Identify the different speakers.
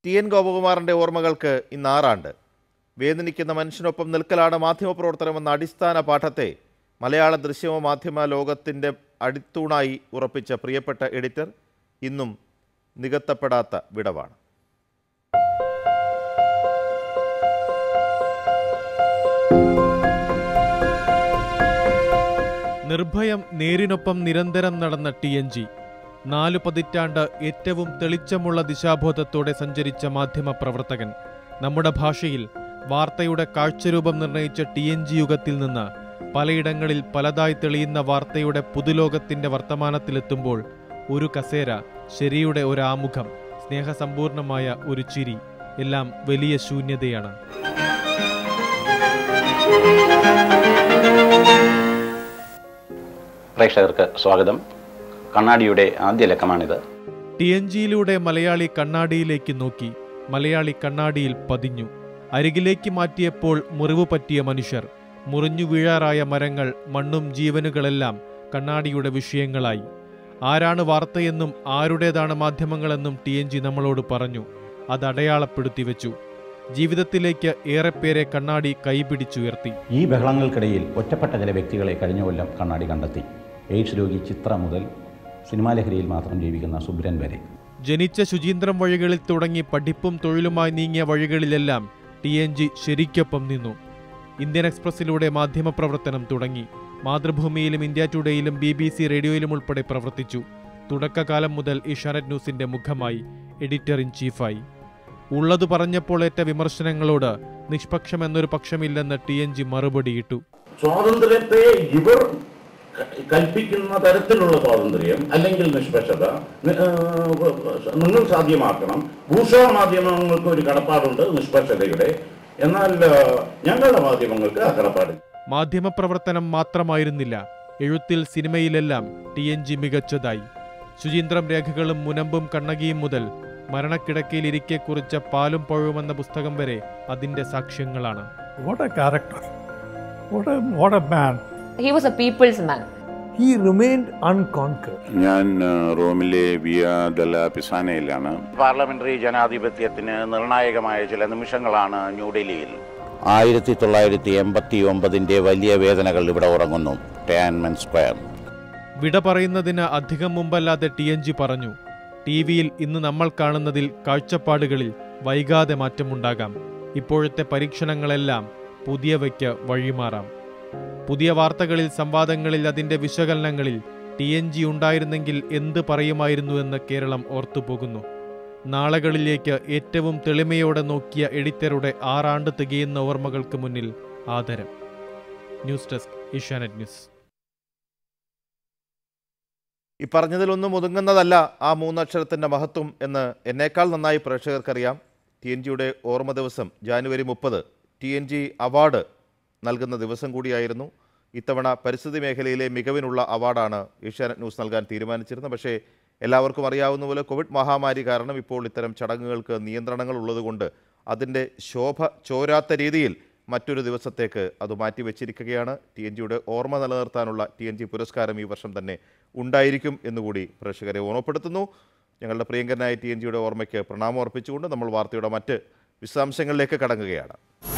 Speaker 1: T N ഗോപകുമാറിൻ്റെ ഓർമ്മകൾക്ക് ഇന്ന് ആറാണ്ട് വേദനിക്കുന്ന മനുഷ്യനൊപ്പം നിൽക്കലാണ് മാധ്യമപ്രവർത്തനമെന്ന അടിസ്ഥാന പാഠത്തെ മലയാള ദൃശ്യമ മാധ്യമ ലോകത്തിൻ്റെ അടിത്തൂണായി ഉറപ്പിച്ച പ്രിയപ്പെട്ട എഡിറ്റർ ഇന്നും നികത്തപ്പെടാത്ത വിടവാണ്
Speaker 2: നിർഭയം നേരിനൊപ്പം നിരന്തരം നടന്ന ടി എൻ ജി നാലു പതിറ്റാണ്ട് ഏറ്റവും തെളിച്ചമുള്ള ദിശാബോധത്തോടെ സഞ്ചരിച്ച മാധ്യമപ്രവർത്തകൻ നമ്മുടെ ഭാഷയിൽ വാർത്തയുടെ കാഴ്ചരൂപം നിർണയിച്ച ടി എൻ ജി യുഗത്തിൽ നിന്ന് പലയിടങ്ങളിൽ പലതായി തെളിയുന്ന വാർത്തയുടെ പുതുലോകത്തിന്റെ വർത്തമാനത്തിലെത്തുമ്പോൾ ഒരു കസേര ശരിയുടെ ഒരാമുഖം സ്നേഹസമ്പൂർണമായ ഒരു ചിരി എല്ലാം വലിയ ശൂന്യതയാണ്
Speaker 3: പ്രേക്ഷകർക്ക് സ്വാഗതം കണ്ണാടിയുടെ ആദ്യ ലക്കമാണിത്
Speaker 2: ടി എൻ ജിയിലൂടെ മലയാളി കണ്ണാടിയിലേക്ക് നോക്കി മലയാളി കണ്ണാടിയിൽ പതിഞ്ഞു അരികിലേക്ക് മാറ്റിയപ്പോൾ മുറിവ് പറ്റിയ മനുഷ്യർ മുറിഞ്ഞു വീഴാറായ മരങ്ങൾ മണ്ണും ജീവനുകളെല്ലാം കണ്ണാടിയുടെ വിഷയങ്ങളായി ആരാണ് വാർത്തയെന്നും ആരുടേതാണ് മാധ്യമങ്ങളെന്നും ടി എൻ ജി നമ്മളോട് പറഞ്ഞു അത് അടയാളപ്പെടുത്തി വെച്ചു ജീവിതത്തിലേക്ക് ഏറെപ്പേരെ കണ്ണാടി കൈപിടിച്ചുയർത്തി
Speaker 3: ഈ ബഹളങ്ങൾക്കിടയിൽ ഒറ്റപ്പെട്ട ചില വ്യക്തികളെ കഴിഞ്ഞ കൊല്ലം കണ്ണാടി കണ്ടെത്തി എയ്ഡ്സ് രോഗി ചിത്ര മുതൽ സിനിമാ ലഹരിയിൽ മാത്രം ജീവിക്കുന്ന സുബ്രൻ വരെ
Speaker 2: ജനിച്ച ശുചീന്ദ്രം വഴികളിൽ തുടങ്ങി പഠിപ്പും തൊഴിലുമായി നീങ്ങിയ വഴികളിലെല്ലാം ടി എൻ ജി ശരിക്കൊപ്പം നിന്നു ഇന്ത്യൻ എക്സ്പ്രസിലൂടെ മാധ്യമപ്രവർത്തനം തുടങ്ങി മാതൃഭൂമിയിലും ഇന്ത്യ ടുഡേയിലും ബി ബി സി റേഡിയോയിലും ഉൾപ്പെടെ പ്രവർത്തിച്ചു തുടക്കകാലം മുതൽ ഏഷ്യാനെറ്റ് ന്യൂസിന്റെ മുഖമായി എഡിറ്റർ ഇൻ ചീഫായി ഉള്ളതു പറഞ്ഞപ്പോൾ ഏറ്റ വിമർശനങ്ങളോട് നിഷ്പക്ഷമെന്നൊരു പക്ഷമില്ലെന്ന് ടി എൻ ജി മറുപടിയിട്ടു
Speaker 4: സ്വാതന്ത്ര്യത്തെ ഇവർ ക- കൽപ്പിക്കുന്ന തരത്തിലുള്ള സ്വാതന്ത്ര്യം അല്ലെങ്കിൽ നിഷ്പക്ഷത നി- ഏഹ് നിങ്ങൾ സാധ്യമാക്കണം ഭൂഷാ മാധ്യമങ്ങൾക്ക് ഒരു കടപ്പാടുണ്ട് നിഷ്പക്ഷതയുടെ എന്നാൽ ഏഹ് ഞങ്ങളുടെ മാധ്യമങ്ങൾക്ക് ആ കടപ്പാടില്ല
Speaker 2: മാധ്യമപ്രവർത്തനം മാത്രമായിരുന്നില്ല എഴുത്തിൽ സിനിമയിലെല്ലാം ടി എൻ ജി മികച്ചതായി ശുചീന്ദ്രം രേഖകളും മുനമ്പും കണ്ണകിയും മുതൽ മരണക്കിടക്കയിലിരിക്കെ കുറിച്ച പാലും പഴവുമെന്ന പുസ്തകം വരെ അതിന്റെ സാക്ഷ്യങ്ങളാണ്
Speaker 5: What a character. What a, what a man.
Speaker 6: He was a people's man.
Speaker 5: He remained unconquered.
Speaker 7: ഞാൻ ആ, റോമിലെ വിയ ദല പിസാനയിലാണ്
Speaker 3: പാർലമെന്ററി ജനാധിപത്യത്തിന് നിർണായകമായ ചില നിമിഷങ്ങളാണ് ന്യൂഡൽഹിയിൽ
Speaker 8: ആയിരത്തി തൊള്ളായിരത്തി എൺപത്തി ഒമ്പതിൻ്റെ വലിയ വേദനകൾ ഇവിടെ ഉറങ്ങുന്നു ടാൻമൻ സ്ക്വയർ
Speaker 2: വിട പറയുന്നതിന് അധികം മുമ്പല്ലാതെ ടി എൻ ജി പറഞ്ഞു ടി വിയിൽ ഇന്ന് നമ്മൾ കാണുന്നതിൽ കാഴ്ചപ്പാടുകളിൽ വൈകാതെ മാറ്റമുണ്ടാകാം ഇപ്പോഴത്തെ പരീക്ഷണങ്ങളെല്ലാം പുതിയവയ്ക്ക് വഴിമാറാം പുതിയ വാർത്തകളിൽ സംവാദങ്ങളിൽ അതിന്റെ വിശകലനങ്ങളിൽ ടി എൻ ജി ഉണ്ടായിരുന്നെങ്കിൽ എന്ത് പറയുമായിരുന്നുവെന്ന് കേരളം ഓർത്തുപോകുന്നു നാളകളിലേക്ക് ഏറ്റവും തെളിമയോടെ നോക്കിയ എഡിറ്ററുടെ ആറാണ്ട് തികയുന്ന ഓർമ്മകൾക്ക് മുന്നിൽ ആദരം ന്യൂസ് ഡെസ്ക് ഏഷ്യാനെറ്റ് ന്യൂസ്
Speaker 1: ഈ പറഞ്ഞതിലൊന്നും ഒതുങ്ങുന്നതല്ല ആ മൂന്നക്ഷരത്തിൻ്റെ മഹത്വം എന്ന് എന്നേക്കാൾ നന്നായി പ്രേക്ഷകർക്കറിയാം ടി എൻ ജിയുടെ ഓർമ്മ ദിവസം ജാനുവരി മുപ്പത് ടി എൻ ജി അവാർഡ് നൽകുന്ന ദിവസം കൂടിയായിരുന്നു ഇത്തവണ പരിസ്ഥിതി മേഖലയിലെ മികവിനുള്ള അവാർഡാണ് ഏഷ്യാനെറ്റ് ന്യൂസ് നൽകാൻ തീരുമാനിച്ചിരുന്നത് പക്ഷേ എല്ലാവർക്കും അറിയാവുന്ന പോലെ കോവിഡ് മഹാമാരി കാരണം ഇപ്പോൾ ഇത്തരം ചടങ്ങുകൾക്ക് നിയന്ത്രണങ്ങൾ ഉള്ളതുകൊണ്ട് അതിൻ്റെ ശോഭ ചോരാത്ത രീതിയിൽ മറ്റൊരു ദിവസത്തേക്ക് അത് മാറ്റിവെച്ചിരിക്കുകയാണ് ടി എൻ ജിയുടെ ഓർമ്മ നിലനിർത്താനുള്ള ടി എൻ ജി പുരസ്കാരം ഈ വർഷം തന്നെ ഉണ്ടായിരിക്കും എന്നുകൂടി പ്രേക്ഷകരെ ഓർമ്മപ്പെടുത്തുന്നു ഞങ്ങളുടെ പ്രിയങ്കരനായ ടി എൻ ജിയുടെ ഓർമ്മയ്ക്ക് പ്രണാമം അർപ്പിച്ചുകൊണ്ട് നമ്മൾ വാർത്തയുടെ മറ്റ് വിശദാംശങ്ങളിലേക്ക് കടങ്ങുകയാണ്